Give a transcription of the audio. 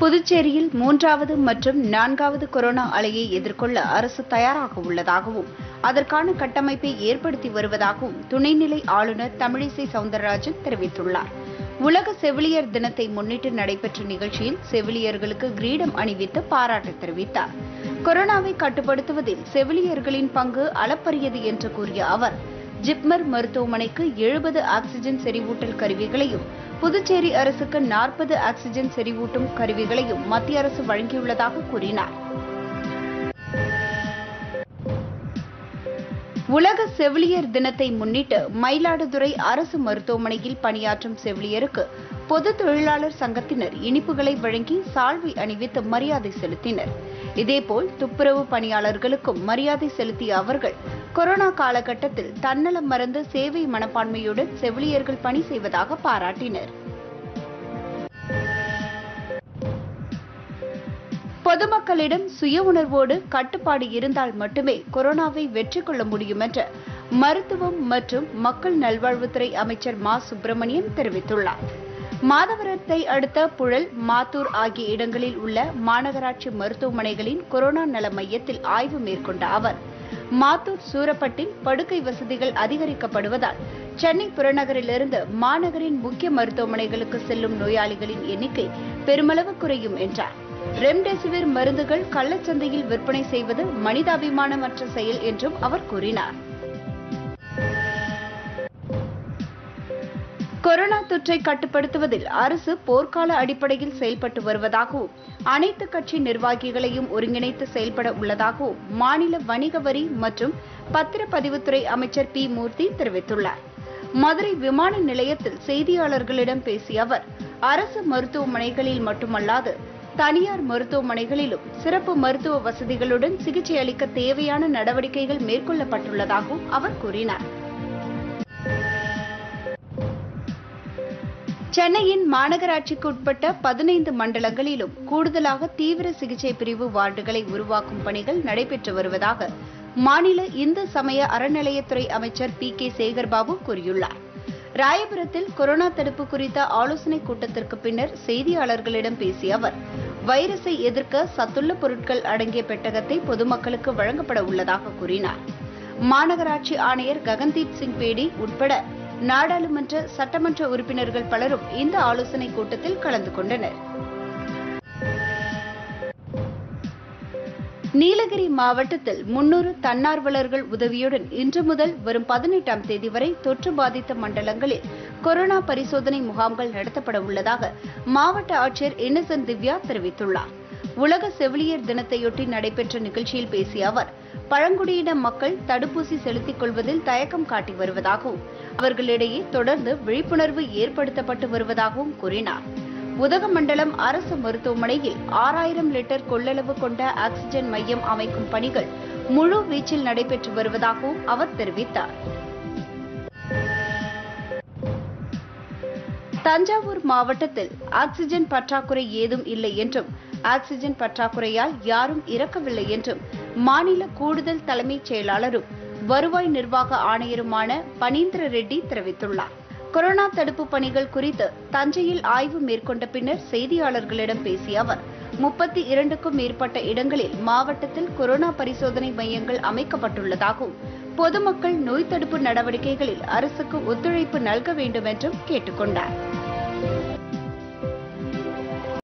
புதுச்சேரியில் மூன்றாவது மற்றும் நான்காவது கொரோனா அலையை எதிர்கொள்ள அரசு தயாராக உள்ளதாகவும் அதற்கான கட்டமைப்பை ஏற்படுத்தி வருவதாகவும் துணைநிலை ஆளுநர் தமிழிசை சவுந்தரராஜன் தெரிவித்துள்ளார் உலக செவிலியர் தினத்தை முன்னிட்டு நடைபெற்ற நிகழ்ச்சியில் செவிலியர்களுக்கு கிரீடம் அணிவித்து பாராட்டு தெரிவித்தார் கொரோனாவை கட்டுப்படுத்துவதில் செவிலியர்களின் பங்கு அளப்பரியது என்று கூறிய அவர் ஜிப்மர் மருத்துவமனைக்கு எழுபது ஆக்ஸிஜன் செறிவூட்டல் கருவிகளையும் புதுச்சேரி அரசுக்கு நாற்பது ஆக்ஸிஜன் செறிவூட்டும் கருவிகளையும் மத்திய அரசு வழங்கியுள்ளதாக கூறினார் உலக செவிலியர் தினத்தை முன்னிட்டு மயிலாடுதுறை அரசு மருத்துவமனையில் பணியாற்றும் செவிலியருக்கு பொது தொழிலாளர் சங்கத்தினர் இனிப்புகளை வழங்கி சால்வை அணிவித்து மரியாதை செலுத்தினர் இதேபோல் துப்புரவு பணியாளர்களுக்கும் மரியாதை செலுத்திய அவர்கள் கொரோனா காலகட்டத்தில் தன்னலம் மறந்து சேவை மனப்பான்மையுடன் செவிலியர்கள் பணி செய்வதாக பாராட்டினர் பொதுமக்களிடம் சுய உணர்வோடு கட்டுப்பாடு இருந்தால் மட்டுமே கொரோனாவை வெற்றி கொள்ள முடியும் என்று மருத்துவம் மற்றும் மக்கள் நல்வாழ்வுத்துறை அமைச்சர் மா சுப்பிரமணியன் தெரிவித்துள்ளார் மாதவரத்தை அடுத்த புழல் மாத்தூர் ஆகிய இடங்களில் உள்ள மாநகராட்சி மருத்துவமனைகளின் கொரோனா நல மையத்தில் ஆய்வு மேற்கொண்ட அவர் மாத்தூர் சூரப்பட்டில் படுக்கை வசதிகள் அதிகரிக்கப்படுவதால் சென்னை புறநகரிலிருந்து மாநகரின் முக்கிய மருத்துவமனைகளுக்கு செல்லும் நோயாளிகளின் எண்ணிக்கை பெருமளவு குறையும் என்றார் ரெம்டெசிவிர் மருந்துகள் கள்ளச்சந்தையில் விற்பனை செய்வது மனிதாபிமானமற்ற செயல் என்றும் அவர் கூறினார் கொரோனா தொற்றை கட்டுப்படுத்துவதில் அரசு போர்க்கால அடிப்படையில் செயல்பட்டு வருவதாகவும் அனைத்து கட்சி நிர்வாகிகளையும் ஒருங்கிணைத்து செயல்பட உள்ளதாகவும் மாநில வணிக வரி மற்றும் பத்திரப்பதிவுத்துறை அமைச்சர் பி மூர்த்தி தெரிவித்துள்ளார் மதுரை விமான நிலையத்தில் செய்தியாளர்களிடம் பேசிய அவர் அரசு மருத்துவமனைகளில் மட்டுமல்லாது தனியார் மருத்துவமனைகளிலும் சிறப்பு மருத்துவ வசதிகளுடன் சிகிச்சை அளிக்க தேவையான நடவடிக்கைகள் மேற்கொள்ளப்பட்டுள்ளதாகவும் அவர் கூறினார் சென்னையின் மாநகராட்சிக்கு உட்பட்ட பதினைந்து மண்டலங்களிலும் கூடுதலாக தீவிர சிகிச்சை பிரிவு வார்டுகளை உருவாக்கும் பணிகள் நடைபெற்று வருவதாக மாநில இந்து சமய அறநிலையத்துறை அமைச்சர் பி கே சேகர்பாபு கூறியுள்ளார் ராயபுரத்தில் கொரோனா தடுப்பு குறித்த ஆலோசனைக் கூட்டத்திற்கு பின்னர் செய்தியாளர்களிடம் பேசிய அவர் வைரஸை எதிர்க்க சத்துள்ள பொருட்கள் அடங்கிய பெட்டகத்தை பொதுமக்களுக்கு வழங்கப்பட உள்ளதாக கூறினார் மாநகராட்சி ஆணையர் ககன்தீப் சிங் பேடி உட்பட நாடாளுமன்ற சட்டமன்ற உறுப்பினர்கள் பலரும் இந்த ஆலோசனைக் கூட்டத்தில் கலந்து கொண்டனர் நீலகிரி மாவட்டத்தில் முன்னூறு தன்னார்வலர்கள் உதவியுடன் இன்று முதல் வரும் பதினெட்டாம் தேதி வரை தொற்று பாதித்த மண்டலங்களில் கொரோனா பரிசோதனை முகாம்கள் நடத்தப்பட உள்ளதாக மாவட்ட ஆட்சியர் இன்னசென்ட் திவ்யா தெரிவித்துள்ளார் உலக செவிலியர் தினத்தையொட்டி நடைபெற்ற நிகழ்ச்சியில் பேசிய அவர் பழங்குடியின மக்கள் தடுப்பூசி செலுத்திக் கொள்வதில் தயக்கம் காட்டி வருவதாகவும் அவர்களிடையே தொடர்ந்து விழிப்புணர்வு ஏற்படுத்தப்பட்டு வருவதாகவும் கூறினார் உதகமண்டலம் அரசு மருத்துவமனையில் ஆறாயிரம் லிட்டர் கொள்ளளவு கொண்ட ஆக்ஸிஜன் மையம் அமைக்கும் பணிகள் முழு வீச்சில் நடைபெற்று வருவதாகவும் அவர் தெரிவித்தார் தஞ்சாவூர் மாவட்டத்தில் ஆக்ஸிஜன் பற்றாக்குறை ஏதும் இல்லை என்றும் ஆக்ஸிஜன் பற்றாக்குறையால் யாரும் இறக்கவில்லை என்றும் மாநில கூடுதல் தலைமைச் செயலாளரும் வருவாய் நிர்வாக ஆணையருமான பனீந்திர ரெட்டி தெரிவித்துள்ளார் கொரோனா தடுப்பு பணிகள் குறித்து தஞ்சையில் ஆய்வு மேற்கொண்ட பின்னர் செய்தியாளர்களிடம் பேசிய அவர் முப்பத்தி இரண்டுக்கும் மேற்பட்ட இடங்களில் மாவட்டத்தில் கொரோனா பரிசோதனை மையங்கள் அமைக்கப்பட்டுள்ளதாகவும் பொதுமக்கள் நோய் தடுப்பு நடவடிக்கைகளில் அரசுக்கு ஒத்துழைப்பு நல்க வேண்டும் என்றும் கேட்டுக் கொண்டார்